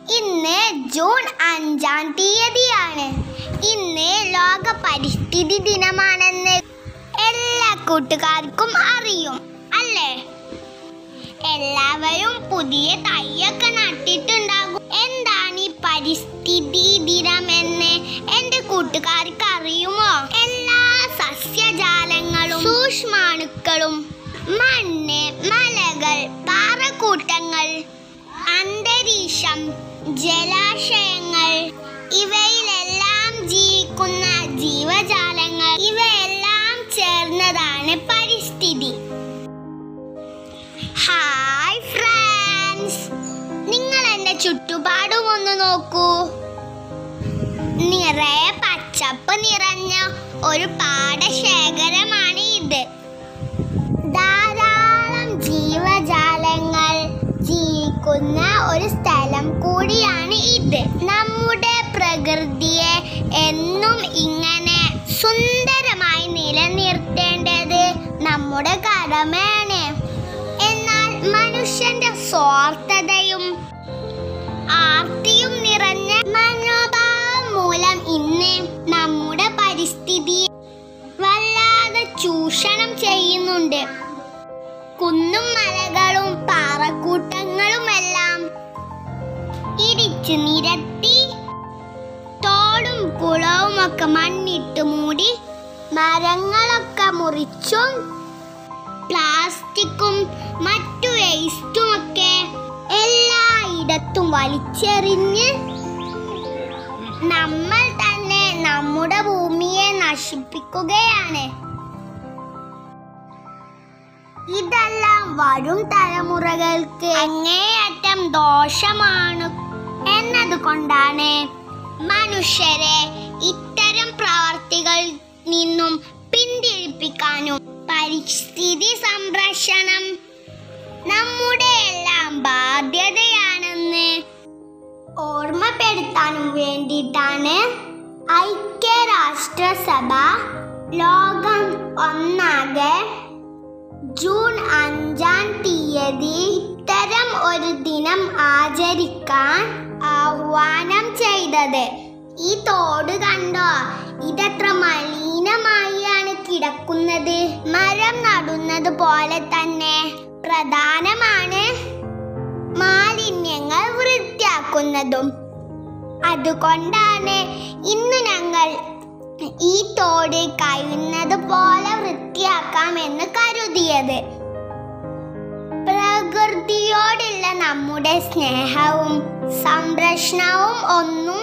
ഇന്ന് ജൂൺ അഞ്ചാം തീയതിയാണ് ഇന്ന് ലോക പരിസ്ഥിതി ദിനമാണെന്ന് എല്ലാ കൂട്ടുകാർക്കും അറിയും അല്ലേ എല്ലാവരും പുതിയ തൈയൊക്കെ നട്ടിട്ടുണ്ടാകും എന്താണ് ഈ പരിസ്ഥിതി ദിനം എന്ന് എന്റെ കൂട്ടുകാർക്ക് അറിയുമോ എല്ലാ സസ്യജാലങ്ങളും സൂക്ഷ്മാണുക്കളും മണ്ണ് മലകൾ പാറക്കൂട്ടങ്ങൾ അന്തരീക്ഷം ജലാശയങ്ങൾ ഇവയിലെല്ലാം ജീവിക്കുന്ന ജീവജാലങ്ങൾ ഇവയെല്ലാം ചേർന്നതാണ് പരിസ്ഥിതി ഹായ് ഫ്രണ്ട്സ് നിങ്ങൾ എന്റെ ചുറ്റുപാടും ഒന്ന് നോക്കൂ നിറയെ പച്ചപ്പ് നിറഞ്ഞ ഒരു പാടശേഖരമാണ് ഇത് ധാരാളം ജീവജാലങ്ങൾ ജീവിക്കുന്ന ഒരു സ്ഥലം കൂടിയാണ് ഇത് നമ്മുടെ പ്രകൃതിയെ എന്നും ഇങ്ങനെ സുന്ദരമായി നിലനിർത്തേണ്ടത് നമ്മുടെ കടമയാണ് എന്നാൽ മനുഷ്യന്റെ സ്വാർത്ഥതയും ആർത്തിയും നിറഞ്ഞ മനോഭാവം മൂലം ഇന്ന് നമ്മുടെ പരിസ്ഥിതി വല്ലാതെ ചൂഷണം ചെയ്യുന്നുണ്ട് കുന്നും മലകളും പാറക്കൂട്ടങ്ങളുമെല്ലാം ഇടിച്ചു നിരത്തി തോടും കുളവും ഒക്കെ മണ്ണിട്ട് മൂടി മരങ്ങളൊക്കെ മുറിച്ചും പ്ലാസ്റ്റിക്കും മറ്റു വേസ്റ്റും ഒക്കെ എല്ലായിടത്തും വലിച്ചെറിഞ്ഞ് നമ്മൾ തന്നെ നമ്മുടെ ഭൂമിയെ നശിപ്പിക്കുകയാണ് ഇതെല്ലാം വരും തലമുറകൾക്ക് അങ്ങേയറ്റം ദോഷമാണ് എന്നതുകൊണ്ടാണ് മനുഷ്യരെ ഇത്തരം പ്രവർത്തികൾ നിന്നും പിന്തിരിപ്പിക്കാനും പരിസ്ഥിതി സംരക്ഷണം നമ്മുടെ എല്ലാം ബാധ്യതയാണെന്ന് ഓർമ്മപ്പെടുത്താനും വേണ്ടിയിട്ടാണ് ഐക്യരാഷ്ട്രസഭ ലോകം ഒന്നാകെ ജൂൺ അഞ്ചാം തീയതി ഇത്തരം ഒരു ദിനം ആചരിക്കാൻ ആഹ്വാനം ചെയ്തത് ഈ തോട് കണ്ടോ ഇതെത്ര മലിനമായാണ് കിടക്കുന്നത് മരം നടുന്നത് പോലെ തന്നെ പ്രധാനമാണ് മാലിന്യങ്ങൾ വൃത്തിയാക്കുന്നതും അതുകൊണ്ടാണ് ഇന്ന് ഞങ്ങൾ ഈ തോട് കഴിയുന്നത് പോലെ വൃത്തിയാക്കാമെന്ന് കരുതിയത് പ്രകൃതിയോടുള്ള നമ്മുടെ സ്നേഹവും സംരക്ഷണവും ഒന്നും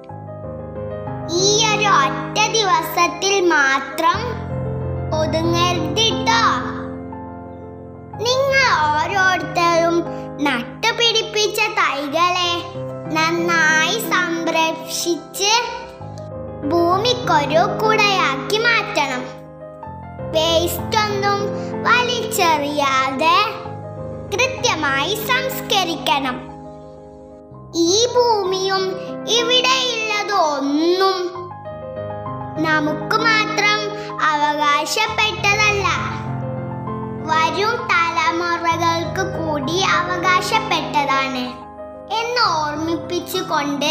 ഈ ഒരു ഒറ്റ ദിവസത്തിൽ മാത്രം ഒതുങ്ങരുതിട്ടോ നിങ്ങൾ ഓരോരുത്തരും നട്ടുപിടിപ്പിച്ച തൈകളെ നന്നായി സംരക്ഷിച്ച് ഭൂമിക്കൊരു കുടയാക്കി മാറ്റണം വേസ്റ്റ് ഒന്നും വലിച്ചെറിയാതെ കൃത്യമായി സംസ്കരിക്കണം ഈ ഭൂമിയും ഇവിടെയുള്ളതൊന്നും നമുക്ക് മാത്രം അവകാശപ്പെട്ടതല്ല വരും തലമുറകൾക്ക് കൂടി അവകാശപ്പെട്ടതാണ് എന്ന് ഓർമ്മിപ്പിച്ചുകൊണ്ട്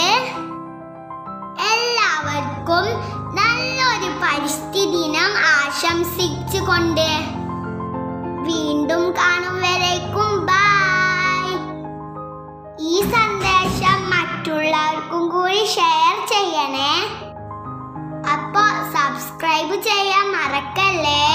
എല്ലാവർക്കും നല്ലൊരു പരിസ്ഥിതി ദിനം ആശംസിച്ചുകൊണ്ട് വീണ്ടും കാണും വരേക്കും ബൈ ഈ സന്ദേശം മറ്റുള്ളവർക്കും കൂടി ഷെയർ ചെയ്യണേ അപ്പോ സബ്സ്ക്രൈബ് ചെയ്യാൻ മറക്കല്ലേ